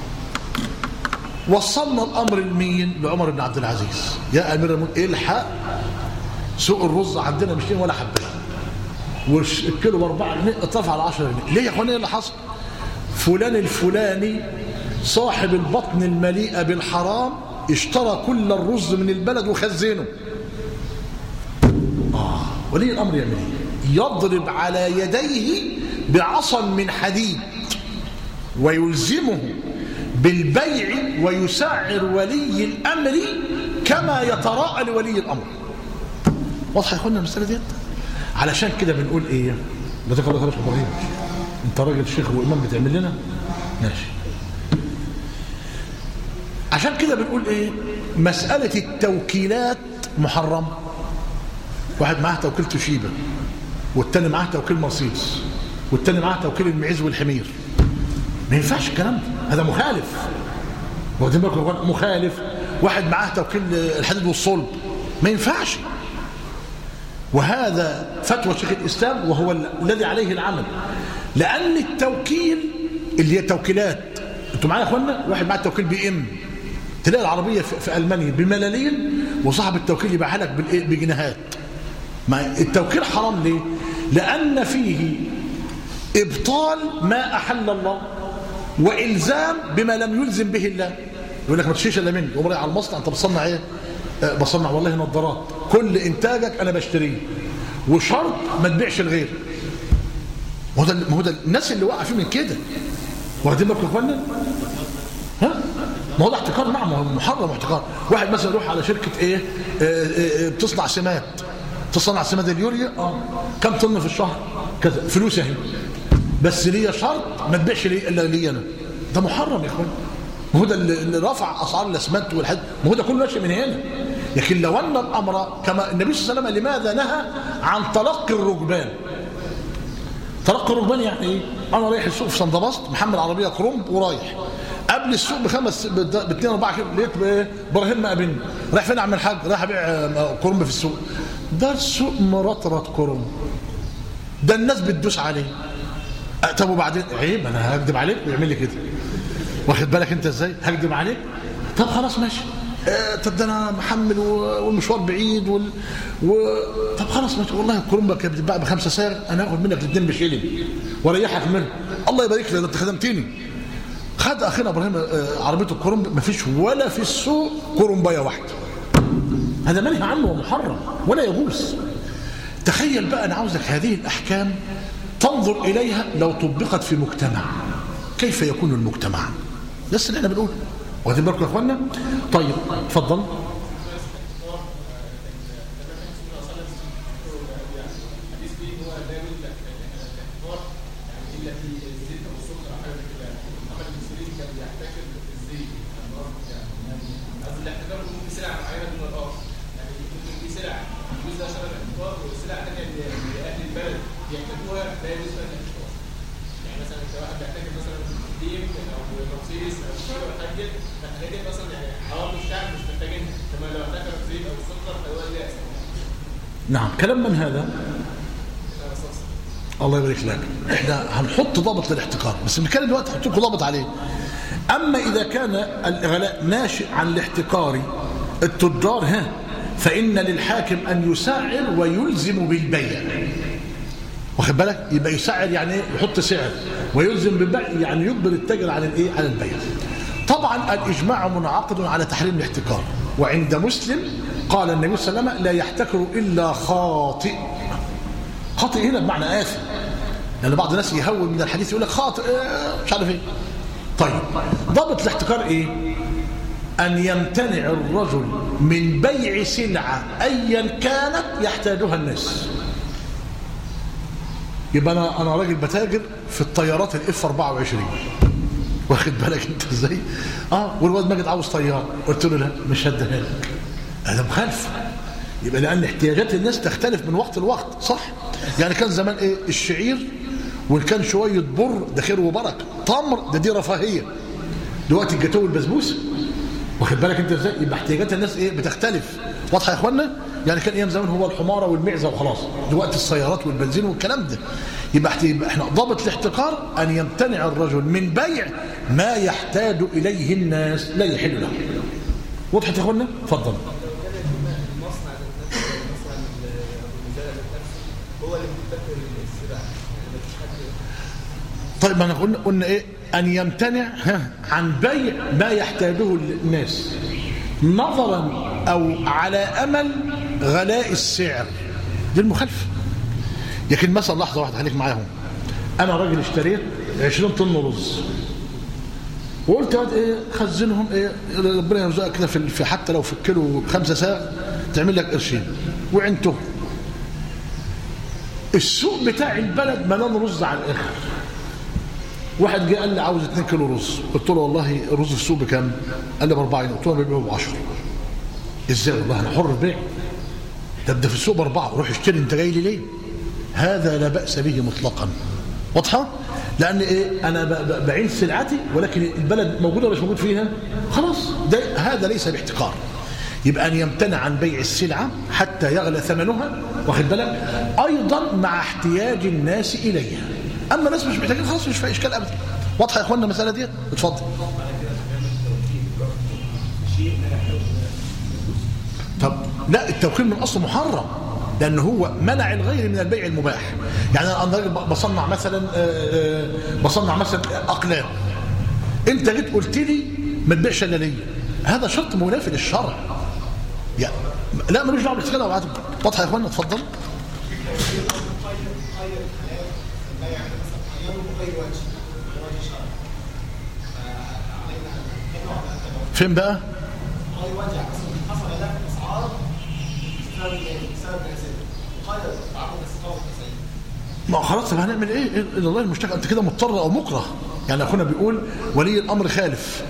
وصلنا الامر لمين لعمر بن عبد العزيز يا امير المؤمنين الحق سوق الرز عندنا مش ولا حبه والكيلو ب 4 جنيه اترفع على 10 جنيه ليه يا اخوانا ايه اللي حصل فلان الفلاني صاحب البطن المليئه بالحرام اشترى كل الرز من البلد وخزنه اه ولي الامر يعمل ايه يضرب على يديه بعصا من حديد ويلزمه بالبيع ويسعر ولي الامر كما يتراءى لولي الامر واضحه يا اخوانا المساله ديت علشان كده بنقول ايه جزاك الله خير يا ابراهيم انت راجل شيخ وامام بتعمل لنا ماشي عشان كده بنقول ايه مساله التوكيلات محرمه واحد معاه توكيل توشيبا والتاني معاه توكيل مرسيدس والتاني معاه توكيل المعيز والحمير ما ينفعش الكلام ده هذا مخالف واخدين بالكم مخالف واحد معاه توكيل الحديد والصلب ما ينفعش وهذا فتوى شيخ الإسلام وهو الذي عليه العمل لأن التوكيل اللي هي توكيلات انتوا معايا يا اخوانا واحد معاه توكيل بي ام تلاقي العربية في, في ألمانيا بملالين وصاحب التوكيل يبيعها لك بجنيهات ما التوكيل حرام ليه لأن فيه إبطال ما أحل الله وإلزام بما لم يلزم به الله يقول لك ما تشيش الا مني يقوم رايح على المصنع انت بتصنع ايه أه بصنع والله نظارات كل انتاجك انا بشتريه وشرط ما تبيعش لغير ما هو ده ما هو ده الناس اللي واقع فيه من كده واخدين بالكم يا اخوانا ها ما هو ده احتكار نعم هو محرم احتكار واحد مثلا يروح على شركه ايه اه اه اه بتصنع سمات تصنع سماد اليوريا اه كم طن في الشهر كذا فلوس اهي بس ليا شرط ما تبيعش لي الا لي انا ده محرم يا اخوانا ما هو ده اللي رفع اسعار الاسمنت والحد ما هو ده كله ماشي من هنا لكن لو ان الامر كما النبي صلى الله عليه وسلم لماذا نهى عن تلقي الركبان تلقي الركبان يعني ايه انا رايح السوق في سندبسط محمل عربيه كرومب ورايح قبل السوق بخمس ب 2 4 كيلو لقيت ايه ابراهيم مقابلني رايح فين اعمل حاج رايح ابيع كرومب في السوق ده السوق مرطرط كرومب ده الناس بتدوس عليه طب وبعدين عيب انا هكدب عليك ويعمل لي كده واخد بالك انت ازاي هكدب عليك طب خلاص ماشي آه طب ده انا محمل والمشوار بعيد وال... و... طب خلاص ماشي والله الكرومبه كانت بتتباع بخمسه سعر انا هاخد منك الاثنين بشيلين واريحك منه الله يبارك لك انت خدمتني خد اخينا ابراهيم آه عربيه الكرومب ما فيش ولا في السوق كرومبايه واحده هذا منهي عنه ومحرم ولا يجوز تخيل بقى انا عاوزك هذه الاحكام تنظر اليها لو طبقت في مجتمع كيف يكون المجتمع ده اللي احنا بنقوله واخدين بالكم يا اخوانا طيب اتفضل نعم كلام من هذا الله يبارك لك احنا هنحط ضابط للاحتكار بس بنتكلم دلوقتي هحط لكم ضابط عليه اما اذا كان الغلاء ناشئ عن الاحتكار التجار ها فان للحاكم ان يسعر ويلزم بالبيع واخد بالك يبقى يسعر يعني ايه يحط سعر ويلزم بالبيع يعني يجبر التاجر على الايه على البيع طبعا الاجماع منعقد على تحريم الاحتكار وعند مسلم قال النبي صلى الله عليه وسلم لا يحتكر الا خاطئ خاطئ هنا بمعنى آثم لأن بعض الناس يهون من الحديث يقول لك خاطئ آه، مش عارف ايه طيب ضابط الاحتكار ايه أن يمتنع الرجل من بيع سلعة أيا كانت يحتاجها الناس يبقى أنا أنا راجل بتاجر في الطيارات الاف 24 واخد بالك أنت إزاي؟ أه والواد ماجد عاوز طيارة قلت له لا مش هديها لك هذا مخالفة يبقى لأن احتياجات الناس تختلف من وقت لوقت صح؟ يعني كان زمان إيه الشعير وإن كان شوية بر ده خير وبركة تمر ده دي رفاهية دلوقتي الجاتوه والبسبوسه واخد بالك انت ازاي يبقى احتياجات الناس ايه بتختلف واضحه يا اخوانا يعني كان ايام زمان هو الحماره والمعزه وخلاص دلوقتي السيارات والبنزين والكلام ده يبقى احت- يبقى احنا ضابط الاحتكار ان يمتنع الرجل من بيع ما يحتاج اليه الناس لا يحل له وضحت يا اخوانا اتفضل المصنع ذات نفسه مثلا المزارع ذات نفسه هو اللي بيبتكر السلع يعني مفيش حد طيب ما احنا قلنا قلنا ايه ان يمتنع ها، عن بيع ما يحتاجه الناس نظرا او على امل غلاء السعر دي المخالفه لكن مثلا لحظه واحده خليك معاهم انا راجل اشتريت 20 طن رز وقلت يا واد ايه خزنهم ايه ربنا يرزقك كده في في حتى لو في الكيلو خمسة ساعة تعمل لك قرشين وعنتهم السوق بتاع البلد ملان رز على الاخر واحد جه قال لي عاوز 2 كيلو رز قلت له والله الرز في السوق بكام قال لي ب 40 قلت له انا ببيعه ب 10 ازاي والله انا حر بيع طب ده في السوق باربعه روح اشتري انت جاي لي ليه هذا لا باس به مطلقا واضحه لان ايه انا ب- ب- بعين سلعتي ولكن البلد موجوده ولا مش موجود فيها خلاص ده هذا ليس باحتكار يبقى ان يمتنع عن بيع السلعه حتى يغلى ثمنها واخد بالك ايضا مع احتياج الناس اليها اما الناس مش محتاجين خلاص مش في اشكال ابدا واضحه يا اخوانا المساله دي اتفضل طب لا التوكيل من اصله محرم لان هو منع الغير من البيع المباح يعني انا راجل بصنع مثلا آه، آه، بصنع مثلا اقلام انت جيت قلت لي ما تبيعش الا ليا هذا شرط منافي للشرع يعني لا ملوش دعوه بالاستغناء وبعد واضحه يا اخوانا اتفضل فين بقى ما هو خلاص طب هنعمل ايه إيه إلا الله المشتكى انت كده مضطر او مكره يعني اخونا بيقول ولي الامر خالف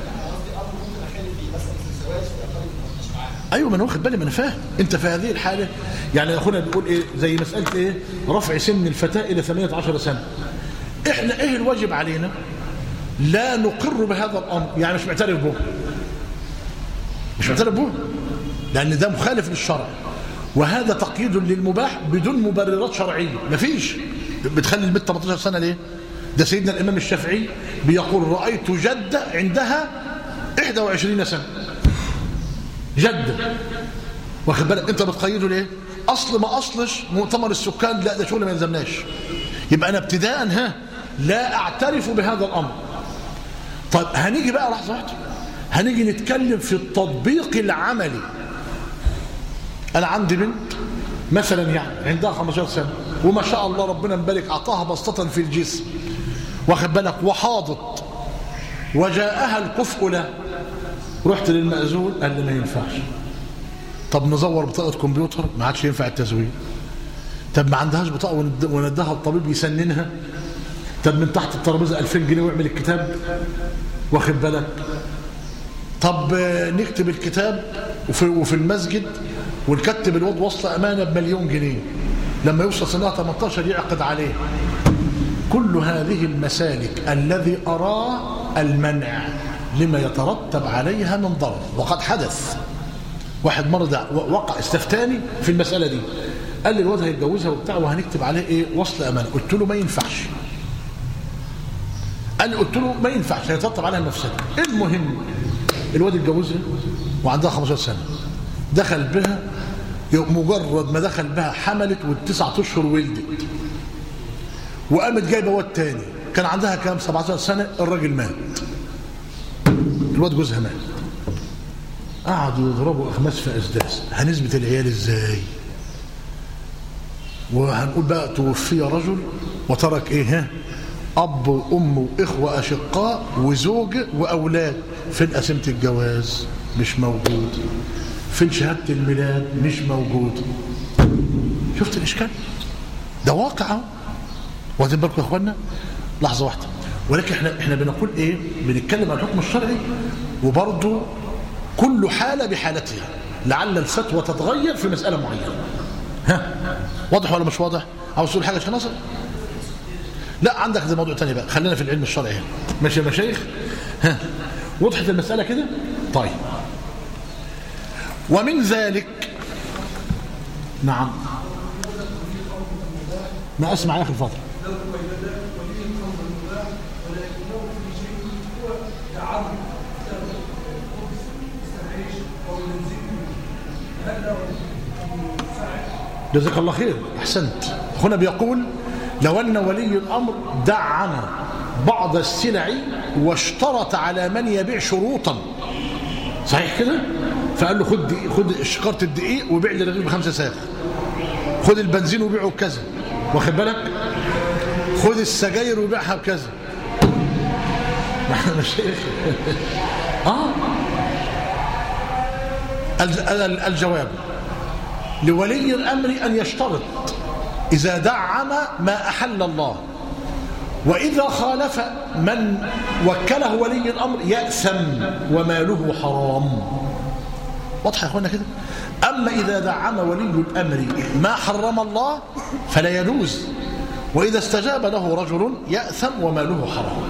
ايوه ما انا واخد بالي ما انا فاهم انت في هذه الحاله يعني اخونا بيقول ايه زي مساله ايه رفع سن الفتاه الى 18 سنه احنا ايه الواجب علينا لا نقر بهذا الامر يعني مش معترف به مش معترف به لان ده مخالف للشرع وهذا تقييد للمباح بدون مبررات شرعيه مفيش بتخلي البنت 18 سنه ليه ده سيدنا الامام الشافعي بيقول رايت جده عندها 21 سنه جده واخد بالك انت بتقيده ليه اصل ما اصلش مؤتمر السكان لا ده شغل ما يلزمناش يبقى انا ابتداء ها لا اعترف بهذا الامر طيب هنيجي بقى لحظه واحده هنيجي نتكلم في التطبيق العملي انا عندي بنت مثلا يعني عندها 15 سنه وما شاء الله ربنا مبارك اعطاها بسطه في الجسم واخد بالك وحاضت وجاءها الكفء له رحت للمأذون قال لي ما ينفعش طب نزور بطاقه كمبيوتر ما عادش ينفع التزوير طب ما عندهاش بطاقه وند- وندها الطبيب يسننها طب من تحت الترابيزه 2000 جنيه ويعمل الكتاب واخد بالك طب آه، نكتب الكتاب وفي, وفي المسجد ونكتب الواد وصل امانه بمليون جنيه لما يوصل سنه 18 يعقد عليه كل هذه المسالك الذي اراه المنع لما يترتب عليها من ضرر وقد حدث واحد مرض وقع استفتاني في المساله دي قال لي الواد هيتجوزها وبتاع وهنكتب عليه ايه وصل امانه قلت له ما ينفعش قال لي قلت له ما ينفعش هيترتب عليها المفسده المهم الواد اتجوزها وعندها 15 سنه دخل بها مجرد ما دخل بها حملت والتسعة اشهر ولدت وقامت جايبه واد تاني كان عندها كام 17 سنه الراجل مات الواد جوزها مات قعدوا يضربوا اخماس في اسداس هنثبت العيال ازاي وهنقول بقى توفي رجل وترك ايه ها اب وام واخوه اشقاء وزوج واولاد فين قسيمه الجواز مش موجود فين شهاده الميلاد مش موجود شفت الاشكال ده واقع اهو واخدين بالكم يا اخوانا لحظه واحده ولكن احنا احنا بنقول ايه بنتكلم عن الحكم الشرعي وبرضه كل حاله بحالتها لعل الفتوى تتغير في مساله معينه ها واضح ولا مش واضح عاوز تقول حاجه يا شيخ ناصر لا عندك ده موضوع تاني بقى خلينا في العلم الشرعي هنا ماشي يا مشايخ ها وضحت المساله كده طيب ومن ذلك نعم ما اسمع يا اخي الفضل جزاك الله خير احسنت هنا بيقول لو ان ولي الامر دعم بعض السلع واشترط على من يبيع شروطا صحيح كده فقال له خد دقيق خد شكاره الدقيق وبيع لي الرغيف بخمسه ساغ خد البنزين وبيعه بكذا واخد بالك خد السجاير وبيعها بكذا مش اه الجواب لولي الأمر أن يشترط إذا دعم ما أحل الله وإذا خالف من وكله ولي الأمر يأثم وماله حرام واضح يا أخوانا كده أما إذا دعم ولي الأمر ما حرم الله فلا يجوز وإذا استجاب له رجل يأثم وماله حرام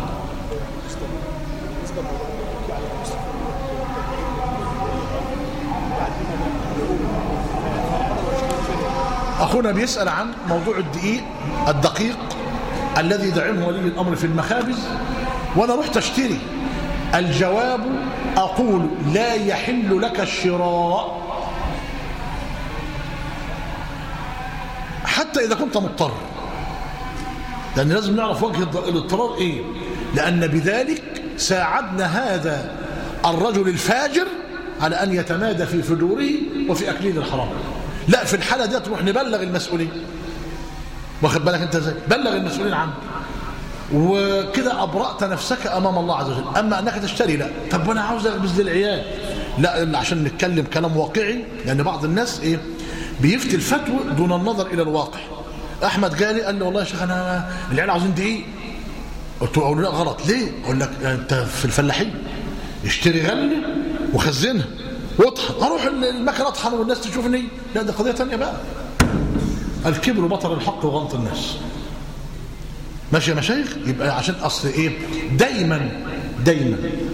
أخونا بيسأل عن موضوع الدقيق الدقيق الذي يدعمه ولي الأمر في المخابز وأنا رحت أشتري الجواب أقول لا يحل لك الشراء حتى إذا كنت مضطر لأن لازم نعرف وجه الاضطرار إيه لأن بذلك ساعدنا هذا الرجل الفاجر على أن يتمادى في فجوره وفي أكلين الحرام لا في الحالة دي تروح نبلغ المسؤولين واخد بالك انت ازاي بلغ المسؤولين عنه وكده أبرأت نفسك أمام الله عز وجل أما أنك تشتري لا طب وأنا عاوز أخبز للعيال لا عشان نتكلم كلام واقعي لأن بعض الناس إيه بيفتي الفتوى دون النظر إلى الواقع أحمد جالي قال لي والله يا شيخ أنا العيال عاوزين دقيق قلت له أقول لا غلط ليه أقول لك أنت في الفلاحين اشتري غلة وخزنها واطحن اروح المكنه اطحن والناس تشوفني لا دي قضيه ثانيه بقى الكبر بطر الحق وغلط الناس ماشي يا مشايخ يبقى عشان اصل ايه دايما دايما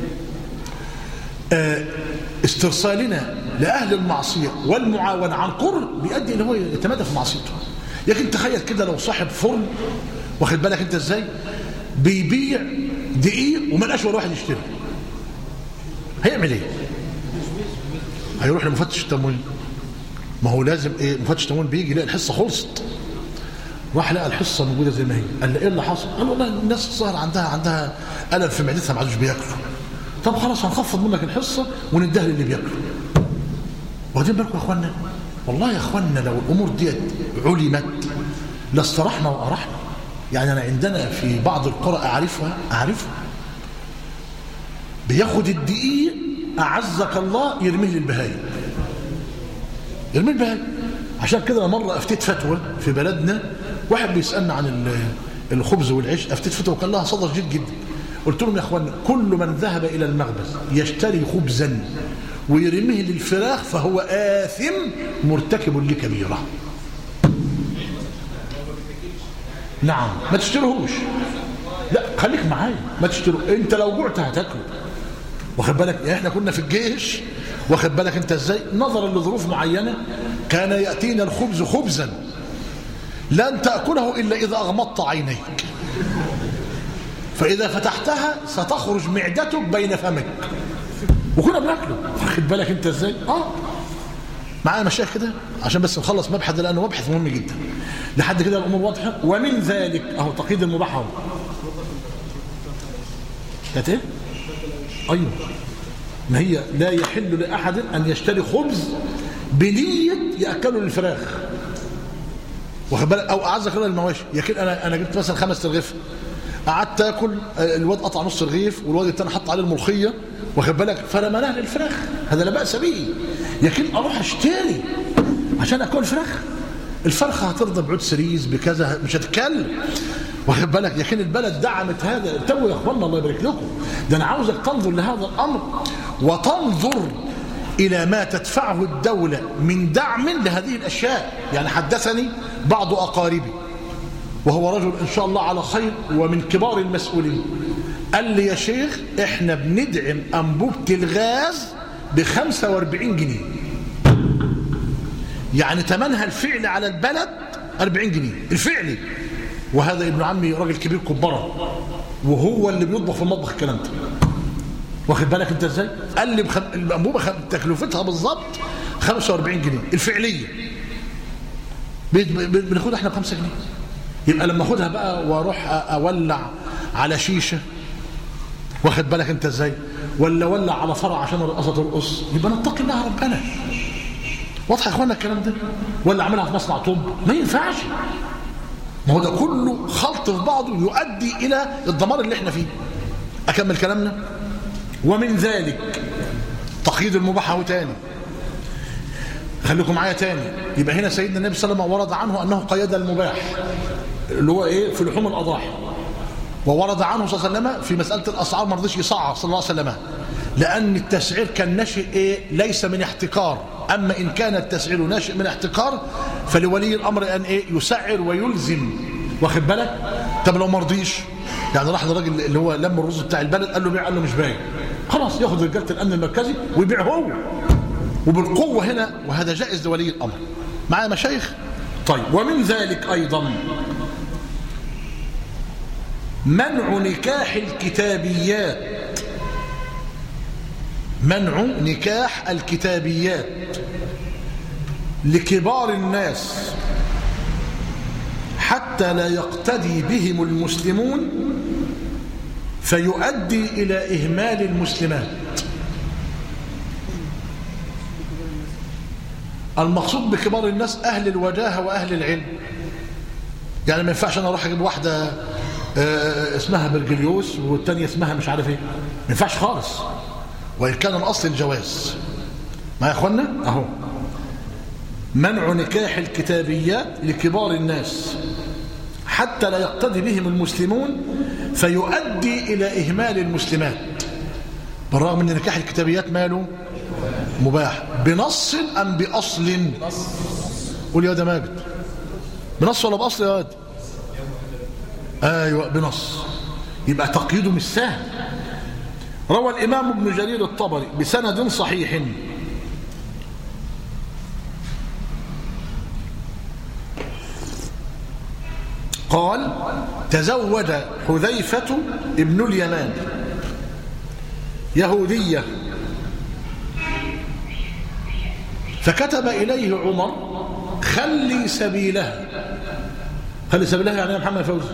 آه استرسالنا لاهل المعصيه والمعاونه عن قرب بيؤدي ان هو يتمادى في معصيته لكن تخيل كده لو صاحب فرن واخد بالك انت ازاي بيبيع دقيق وما لقاش ولا واحد يشتري هيعمل ايه هيروح لمفتش التموين ما هو لازم ايه مفتش التموين بيجي يلاقي الحصه خلصت راح لقى الحصه موجوده زي ما هي قال له ايه اللي حصل قال والله الناس الظاهر عندها عندها الم في معدتها ما عادوش بياكلوا طب خلاص هنخفض منك الحصه ونديها للي بياكلوا واخدين بالكم يا اخوانا والله يا اخوانا لو الامور ديت علمت لاسترحنا وارحنا يعني انا عندنا في بعض القرى اعرفها اعرفها بياخد الدقيق أعزك الله يرميه للبهايم يرميه البهايم عشان كده أنا مرة أفتيت فتوى في بلدنا واحد بيسألنا عن الخبز والعيش أفتيت فتوى وكان لها صدر جد جدا قلت لهم يا أخوان كل من ذهب إلى المخبز يشتري خبزا ويرميه للفراخ فهو آثم مرتكب لكبيرة نعم ما تشتريهوش لا خليك معايا ما تشتروا انت لو جعت هتاكله واخد بالك يعني احنا كنا في الجيش واخد بالك انت ازاي نظرا لظروف معينه كان ياتينا الخبز خبزا لن تأكله إلا إذا أغمضت عينيك فإذا فتحتها ستخرج معدتك بين فمك وكنا بناكله واخد بالك انت ازاي اه معايا مشايخ كده عشان بس نخلص مبحث ده لانه مبحث مهم جدا لحد كده الامور واضحه ومن ذلك اهو تقييد المباح اهو كانت ايه ايوه ما هي لا يحل لاحد ان يشتري خبز بنيه ياكله للفراخ واخد بالك او اعز كده المواشي ياكل انا انا جبت مثلا خمس رغيف قعدت اكل آه، الواد قطع نص رغيف والواد التاني حط عليه الملوخيه واخد بالك فرمناها للفراخ هذا لا باس به لكن اروح اشتري عشان اكل فراخ الفرخه هترضى بعود سريز بكذا مش هتتكلم واخد بالك لكن البلد دعمت هذا تو يا اخوانا الله يبارك لكم ده انا عاوزك تنظر لهذا الامر وتنظر الى ما تدفعه الدوله من دعم لهذه الاشياء يعني حدثني بعض اقاربي وهو رجل إن شاء الله على خير ومن كبار المسؤولين قال لي يا شيخ احنا بندعم أنبوبة الغاز ب 45 جنيه يعني ثمنها الفعلي على البلد 40 جنيه الفعلي وهذا ابن عمي راجل كبير كبره وهو اللي بيطبخ في المطبخ الكلام ده واخد بالك انت ازاي قال لي بخم... الانبوبه خم... تكلفتها بالظبط 45 جنيه الفعليه بن- بن- بناخدها احنا ب 5 جنيه يبقى لما اخدها بقى واروح أ- اولع على شيشه واخد بالك انت ازاي ولا اولع على فرع عشان الرقصه ترقص يبقى نتقي الله ربنا واضح يا اخوانا الكلام ده ولا اعملها في مصنع طب ما ينفعش ما هو ده كله خلط في بعضه يؤدي الى الدمار اللي احنا فيه اكمل كلامنا ومن ذلك تقييد المباح اهو تاني خليكم معايا تاني يبقى هنا سيدنا النبي صلى الله عليه وسلم ورد عنه انه قيد المباح اللي هو ايه في لحوم الاضاحي وورد عنه صلى الله عليه وسلم في مساله الاسعار ما رضيش يصعر صلى الله عليه وسلم لان التسعير كان ناشئ ايه ليس من احتكار اما ان كان التسعير ناشئ من احتكار فلولي الامر ان ايه يسعر ويلزم واخد بالك طب لو ما رضيش يعني راح للراجل اللي هو لم الرز بتاع البلد قال له بيع قال له مش باين خلاص ياخد رجاله الامن المركزي ويبيع هو وبالقوة هنا وهذا جائز لولي الأمر معايا مشايخ طيب ومن ذلك أيضا منع نكاح الكتابيات منع نكاح الكتابيات لكبار الناس حتى لا يقتدي بهم المسلمون فيؤدي إلى إهمال المسلمات المقصود بكبار الناس أهل الوجاهة وأهل العلم يعني ما ينفعش أنا أروح أجيب واحدة آه، اسمها برجليوس والتانية اسمها مش عارف ايه ما ينفعش خالص وإن كان الأصل الجواز ما يا أخوانا أهو منع نكاح الكتابيات لكبار الناس حتى لا يقتدي بهم المسلمون فيؤدي إلى إهمال المسلمات بالرغم من نكاح الكتابيات ماله مباح بنص أم بأصل قول يا ده ماجد بنص ولا بأصل يا واد أيوة بنص يبقى تقييده مش سهل روى الإمام ابن جرير الطبري بسند صحيح قال تزوج حذيفة ابن اليمان يهودية فكتب إليه عمر خلي سبيلها خلي سبيلها يعني يا محمد فوزي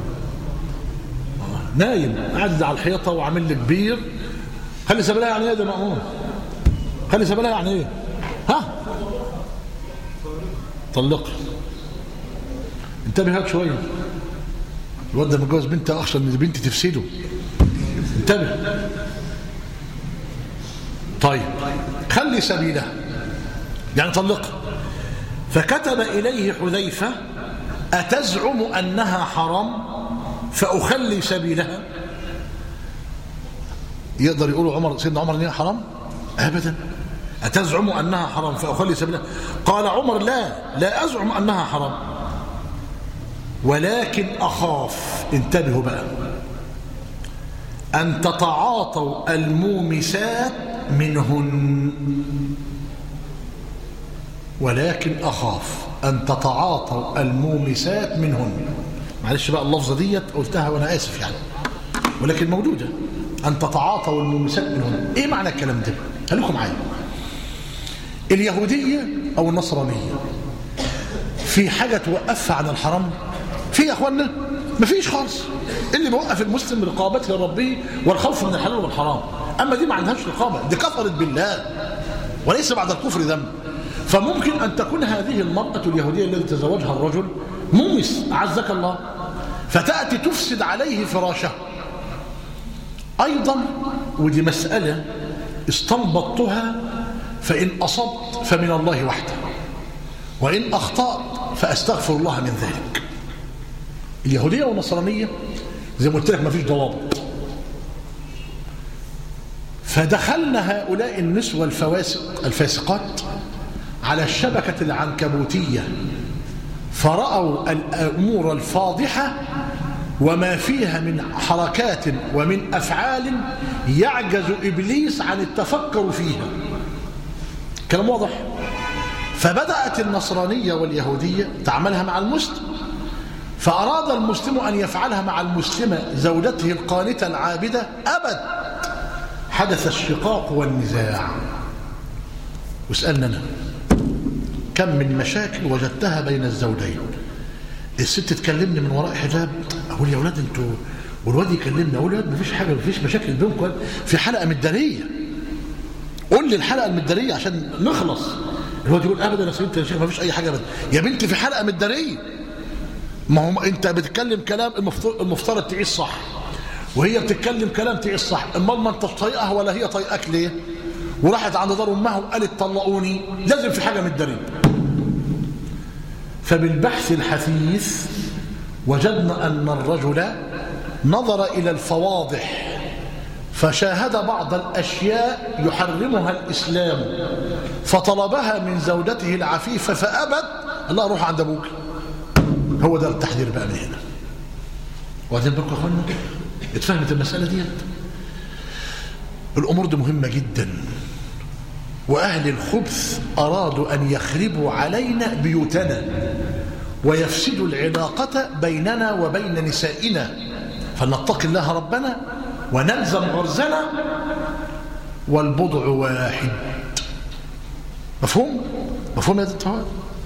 نايم قاعد على الحيطة وعامل لي كبير خلي سبيلها يعني ايه ده مأمون خلي سبيلها يعني ايه ها طلقها انتبه هات شوية الواد ده متجوز بنت اخشى ان بنتي تفسده انتبه طيب خلي سبيلها يعني طلقها فكتب إليه حذيفة أتزعم أنها حرام فأخلي سبيلها يقدر يقول عمر سيدنا عمر أنها حرام أبدا أتزعم أنها حرام فأخلي سبيلها قال عمر لا لا أزعم أنها حرام ولكن أخاف انتبهوا بقى أن تتعاطوا المومسات منهن ولكن أخاف أن تتعاطوا المومسات منهن معلش بقى اللفظة ديت قلتها وأنا آسف يعني ولكن موجودة أن تتعاطوا المومسات منهن إيه معنى الكلام ده خليكم معايا اليهودية أو النصرانية في حاجة توقفها عن الحرام في يا أخوانا مفيش خالص اللي بيوقف المسلم رقابته لربه والخوف من الحلال والحرام أما دي ما عندهاش رقابة دي كفرت بالله وليس بعد الكفر ذنب فممكن أن تكون هذه المرأة اليهودية التي تزوجها الرجل مومس أعزك الله فتأتي تفسد عليه فراشه أيضا ودي مسألة استنبطتها فإن أصبت فمن الله وحده وإن أخطأت فأستغفر الله من ذلك اليهودية والنصرانية زي ما قلت لك ما فيش ضوابط فدخلنا هؤلاء النسوة الفواسق الفاسقات على الشبكة العنكبوتية فرأوا الأمور الفاضحة وما فيها من حركات ومن أفعال يعجز إبليس عن التفكر فيها كلام واضح فبدأت النصرانية واليهودية تعملها مع المسلم فأراد المسلم أن يفعلها مع المسلمة زوجته القانتة العابدة أبد حدث الشقاق والنزاع واسألنا أنا كم من مشاكل وجدتها بين الزوجين الست تكلمني من وراء حجاب اقول يا اولاد انتوا والواد يكلمني اقول يا مفيش حاجه مفيش مشاكل بينكم في حلقه مداريه قول لي الحلقه المداريه عشان نخلص الواد يقول ابدا يا سيدي يا شيخ مفيش اي حاجه ابدا يا بنتي في حلقه مداريه ما هو انت بتتكلم كلام المفترض, المفترض تعيش صح وهي بتتكلم كلام تعيش صح امال ما انت طايقها ولا هي طايقاك ليه وراحت عند دار امها وقالت طلقوني لازم في حاجه مداريه فبالبحث الحثيث وجدنا أن الرجل نظر إلى الفواضح فشاهد بعض الأشياء يحرمها الإسلام فطلبها من زوجته العفيفة فأبت الله روح عند أبوك هو ده التحذير بقى من هنا وبعدين بالكم يا اخوانا اتفهمت المسألة دي الأمور دي مهمة جدا وأهل الخبث أرادوا أن يخربوا علينا بيوتنا ويفسدوا العلاقة بيننا وبين نسائنا فلنتقي الله ربنا ونلزم غرزنا والبضع واحد مفهوم؟ مفهوم يا دكتور؟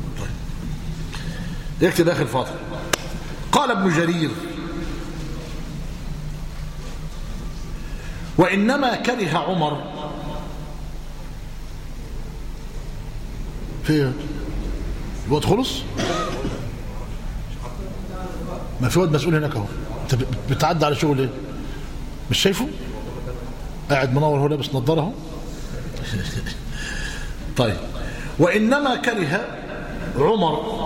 طيب يكتب آخر فاضل قال ابن جرير وإنما كره عمر في الوقت خلص ما في واد مسؤول هناك اهو انت بتعدي على شغل ايه مش شايفه قاعد منور هو لابس نظاره اهو طيب وانما كره عمر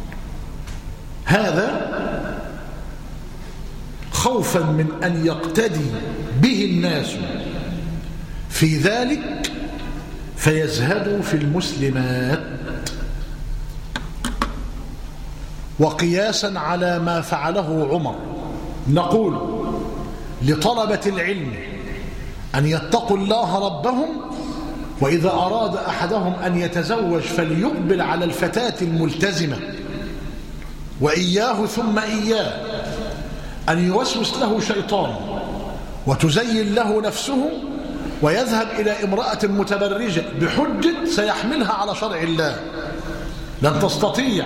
هذا خوفا من ان يقتدي به الناس في ذلك فيزهدوا في المسلمات وقياسا على ما فعله عمر نقول لطلبة العلم أن يتقوا الله ربهم وإذا أراد أحدهم أن يتزوج فليقبل على الفتاة الملتزمة وإياه ثم إياه أن يوسوس له شيطان وتزين له نفسه ويذهب إلى امرأة متبرجة بحجة سيحملها على شرع الله لن تستطيع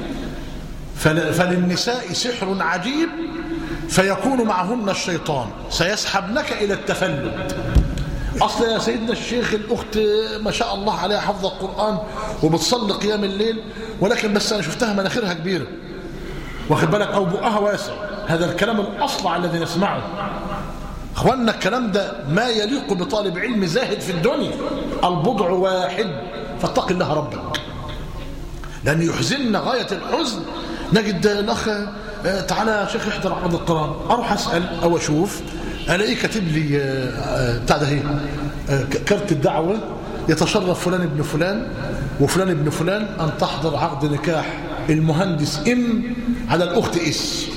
فللنساء سحر عجيب فيكون معهن الشيطان سيسحبنك إلى التفلت أصل يا سيدنا الشيخ الأخت ما شاء الله عليها حفظ القرآن وبتصلي قيام الليل ولكن بس أنا شفتها مناخيرها كبيرة واخد بالك أو بقها واسع هذا الكلام الأصلع الذي نسمعه اخوانا الكلام ده ما يليق بطالب علم زاهد في الدنيا البضع واحد فاتق الله ربك لأن يحزننا غاية الحزن نجد الأخ تعالى يا شيخ احضر عقد القرآن أروح أسأل أو أشوف ألاقيه كاتب لي بتاع ده كارت الدعوة يتشرف فلان ابن فلان وفلان ابن فلان أن تحضر عقد نكاح المهندس إم على الأخت إس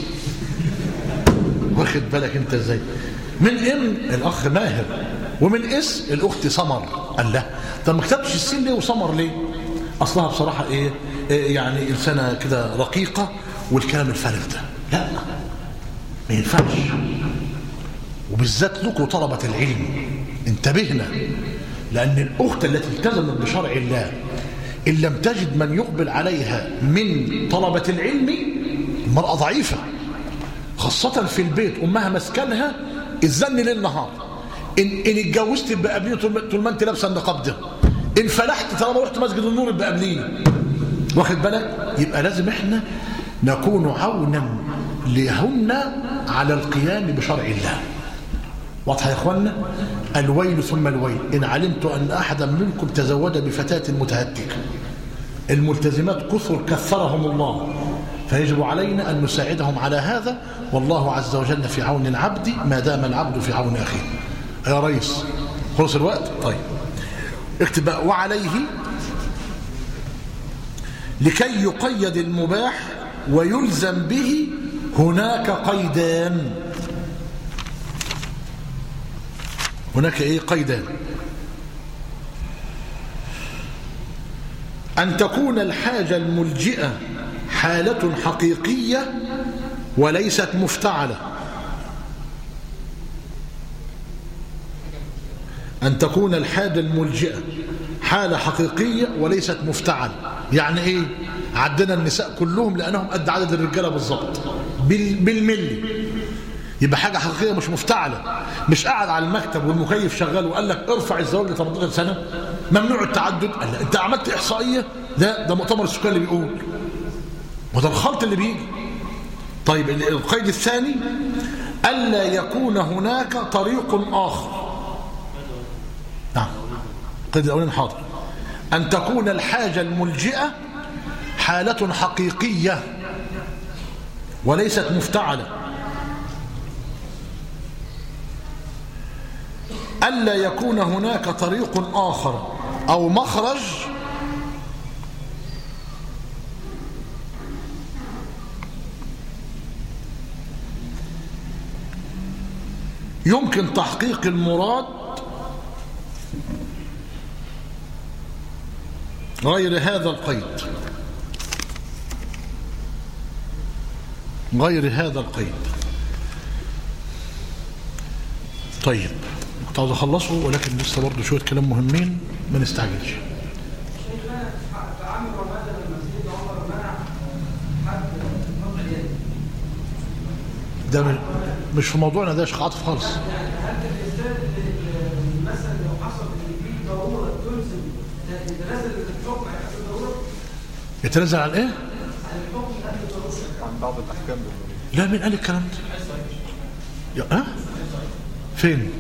واخد بالك أنت إزاي من إم الأخ ماهر ومن إس الأخت سمر قال لا طب ما كتبتش السين ليه وسمر ليه اصلها بصراحه ايه, إيه يعني انسانه كده رقيقه والكلام الفارغ ده لا ما ينفعش وبالذات لكم طلبه العلم انتبهنا لان الاخت التي التزمت بشرع الله ان لم تجد من يقبل عليها من طلبه العلم المراه ضعيفه خاصه في البيت امها مسكنها الزن ليل نهار ان ان اتجوزت يبقى قبليه طول ما- طول ما انت لابسه النقاب ده ان فلحت طالما رحت مسجد النور يبقى قبليه واخد بالك يبقى لازم احنا نكون عونا لهن على القيام بشرع الله واضحه يا اخوانا الويل ثم الويل ان علمت ان احدا منكم تزوج بفتاه متهتكه الملتزمات كثر كثرهم الله فيجب علينا أن نساعدهم على هذا والله عز وجل في عون العبد ما دام العبد في عون أخيه يا ريس خلص الوقت طيب اكتب بقى وعليه لكي يقيد المباح ويلزم به هناك قيدان هناك ايه قيدان أن تكون الحاجة الملجئة حالة حقيقية وليست مفتعلة أن تكون الحاجة الملجئة حالة حقيقية وليست مفتعلة يعني إيه عدنا النساء كلهم لأنهم قد عدد الرجالة بالضبط بال- بالملي يبقى حاجة حقيقية مش مفتعلة مش قاعد على المكتب والمكيف شغال وقال لك ارفع الزواج ل 18 سنة ممنوع التعدد قال لا انت عملت إحصائية ده ده مؤتمر السكان اللي بيقول وده الخلط اللي بيجي طيب ال- القيد الثاني ألا يكون هناك طريق آخر نعم القيد الأولاني حاضر أن تكون الحاجة الملجئة حالة حقيقية وليست مفتعلة ألا يكون هناك طريق آخر أو مخرج يمكن تحقيق المراد غير هذا القيد غير هذا القيد طيب كنت عاوز اخلصه ولكن لسه برضه شويه كلام مهمين ما نستعجلش ده من- مش في موضوعنا ده يا شيخ عاطف خالص مثلا لو حصل ان في ضروره تلزم تنزل الحكم على حسب الضروره يتنزل على ايه؟ عن بعض الأحكام بالضرورة. لا مين قال الكلام ده؟ يا ها؟ فين؟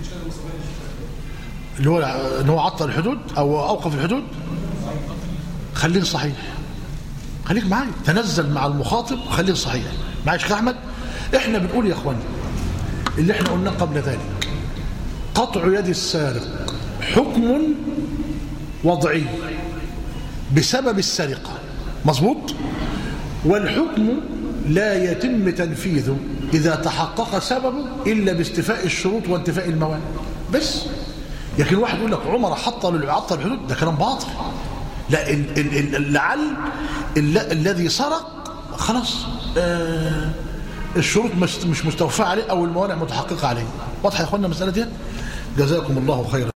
اللي هو ان هو عطل الحدود او اوقف الحدود خليه صحيح خليك معايا تنزل مع المخاطب خليه صحيح معايا يا شيخ احمد احنا بنقول يا اخواني اللي احنا قلناه قبل ذلك قطع يد السارق حكم وضعي بسبب السرقه مظبوط والحكم لا يتم تنفيذه إذا تحقق سببه إلا باستفاء الشروط وانتفاء الموانع بس لكن واحد يقول لك عمر حط عطل الحدود ده كلام باطل لا ال ال ال لعل ال الذي سرق خلاص آه الشروط مش مش مستوفاه عليه او الموانع متحققه عليه واضحه يا اخوانا المساله دي جزاكم الله خيرا